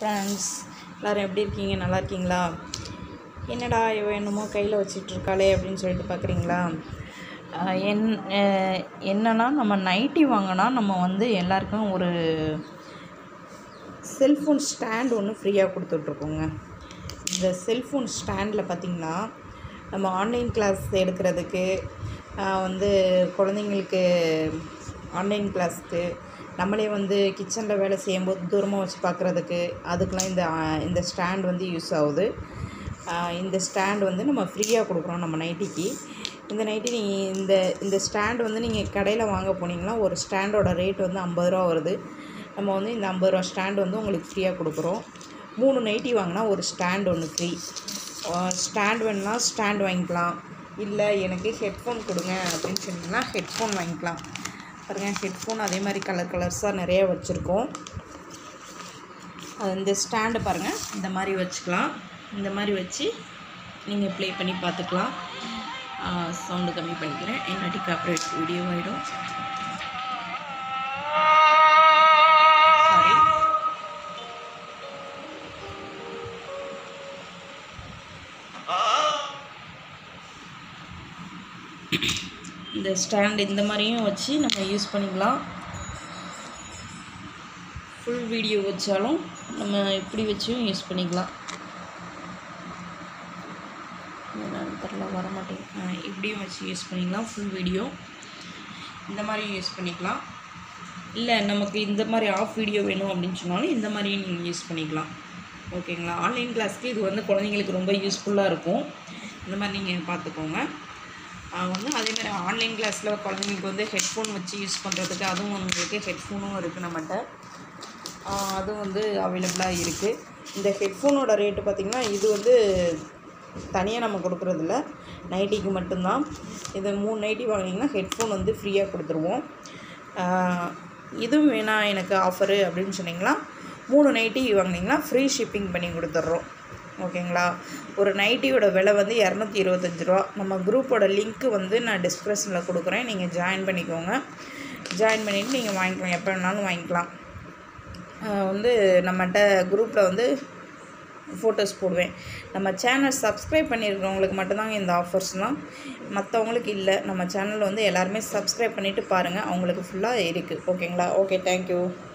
friends எல்லோரும் எப்படி இருக்கீங்க நல்லா இருக்கீங்களா என்னடா இவ என்னமோ கையில் வச்சிட்ருக்காளே அப்படின்னு சொல்லிட்டு பார்க்குறீங்களா ஆஹ் என் அஹ் என்னன்னா நம்ம நைட்டி வாங்கினா நம்ம வந்து எல்லாருக்கும் ஒரு செல்ஃபோன் ஸ்டாண்ட் ஒன்று ஃப்ரீயாக கொடுத்துட்ருக்கோங்க இந்த செல்ஃபோன் ஸ்டாண்டில் பார்த்திங்கன்னா நம்ம ஆன்லைன் கிளாஸ் எடுக்கிறதுக்கு ஆஹ் வந்து குழந்தைங்களுக்கு ஆன்லைன் கிளாஸ்க்கு நம்மளே வந்து கிச்சனில் வேலை செய்யும்போது தூரமாக வச்சு பார்க்குறதுக்கு அதுக்கெலாம் இந்த ஆஹ் இந்த ஸ்டாண்ட் வந்து யூஸ் ஆகுது ஆஹ் இந்த ஸ்டாண்ட் வந்து நம்ம ஃப்ரீயாக கொடுக்குறோம் நம்ம நைட்டிக்கு இந்த நைட்டி நீங்கள் இந்த இந்த ஸ்டாண்ட் வந்து நீங்கள் கடையில் வாங்க போனீங்கன்னா ஒரு ஸ்டாண்டோட ரேட் வந்து ஐம்பது ரூபா வருது நம்ம வந்து இந்த ஐம்பது ரூபா ஸ்டாண்ட் வந்து உங்களுக்கு ஃப்ரீயாக கொடுக்குறோம் மூணு நைட்டி வாங்கினா ஒரு ஸ்டாண்ட் ஒன்று ஃப்ரீ ஸ்டாண்ட் வேணும்னா ஸ்டாண்ட் வாங்கிக்கலாம் இல்லை எனக்கு ஹெட்ஃபோன் கொடுங்க அப்படின்னு சொன்னீங்கன்னா ஹெட்ஃபோன் வாங்கிக்கலாம் பாருங்கள் ஹெட்ஃபோன் அதே மாதிரி கலர் கலர்ஸாக நிறைய வச்சுருக்கோம் அது இந்த ஸ்டாண்டு பாருங்கள் இந்த மாதிரி வச்சுக்கலாம் இந்த மாதிரி வச்சு நீங்கள் ப்ளே பண்ணி பார்த்துக்கலாம் சவுண்டு கம்மி பண்ணிக்கிறேன் இல்லாட்டி காப்பரேட் வீடியோ ஆகிடும் சாரி இந்த ஸ்டாண்ட் இந்த மாதிரியும் வச்சு நம்ம யூஸ் பண்ணிக்கலாம் ஃபுல் வீடியோ வச்சாலும் நம்ம இப்படி வச்சும் யூஸ் பண்ணிக்கலாம் என்னன்னு தெரில வர மாட்டேங்குது இப்படியும் வச்சு யூஸ் பண்ணிக்கலாம் ஃபுல் வீடியோ இந்த மாதிரியும் யூஸ் பண்ணிக்கலாம் இல்லை நமக்கு இந்த மாதிரி ஆஃப் வீடியோ வேணும் அப்படின்னு சொன்னாலும் இந்த மாதிரியும் நீங்கள் யூஸ் பண்ணிக்கலாம் ஓகேங்களா ஆன்லைன் கிளாஸ்க்கு இது வந்து குழந்தைங்களுக்கு ரொம்ப யூஸ்ஃபுல்லாக இருக்கும் இந்த மாதிரி நீங்கள் பார்த்துக்கோங்க ஆஹ் வந்து அதேமாதிரி ஆன்லைன் கிளாஸில் குழந்தைங்களுக்கு வந்து ஹெட்ஃபோன் வச்சு யூஸ் பண்ணுறதுக்கு அதுவும் உங்களுக்கு ஹெட்ஃபோனும் இருக்குது நம்மகிட்ட ஆஹ் அதுவும் வந்து அவைலபிளாக இருக்குது இந்த ஹெட்ஃபோனோட ரேட்டு பார்த்திங்கன்னா இது வந்து தனியாக நம்ம கொடுக்குறதில்ல நைட்டிக்கு மட்டும்தான் இது மூணு நைட்டி வாங்கினீங்கன்னா ஹெட்ஃபோன் வந்து ஃப்ரீயாக கொடுத்துருவோம் ஆஹ் இதுவும் வேணாம் எனக்கு ஆஃபரு அப்படின்னு சொன்னீங்கன்னா மூணு நைட்டி வாங்கினீங்கன்னா ஃப்ரீ ஷிப்பிங் பண்ணி கொடுத்துட்றோம் ஓகேங்களா ஒரு நைட்டியோட விலை வந்து இரநூத்தி இருபத்தஞ்சி ரூபா நம்ம குரூப்போட லிங்க்கு வந்து நான் டிஸ்கிரிப்ஷனில் கொடுக்குறேன் நீங்கள் ஜாயின் பண்ணிக்கோங்க ஜாயின் பண்ணிவிட்டு நீங்கள் வாங்கிக்கலாம் எப்போ வேணாலும் வாங்கிக்கலாம் ஆஹ் வந்து நம்மகிட்ட குரூப்பில் வந்து ஃபோட்டோஸ் போடுவேன் நம்ம சேனல் சப்ஸ்கிரைப் பண்ணியிருக்கிறவங்களுக்கு மட்டும்தாங்க இந்த ஆஃபர்ஸ்லாம் மற்றவங்களுக்கு இல்லை நம்ம சேனல் வந்து எல்லாருமே சப்ஸ்கிரைப் பண்ணிவிட்டு பாருங்கள் அவங்களுக்கு ஃபுல்லாக இருக்குது ஓகேங்களா ஓகே தேங்க்யூ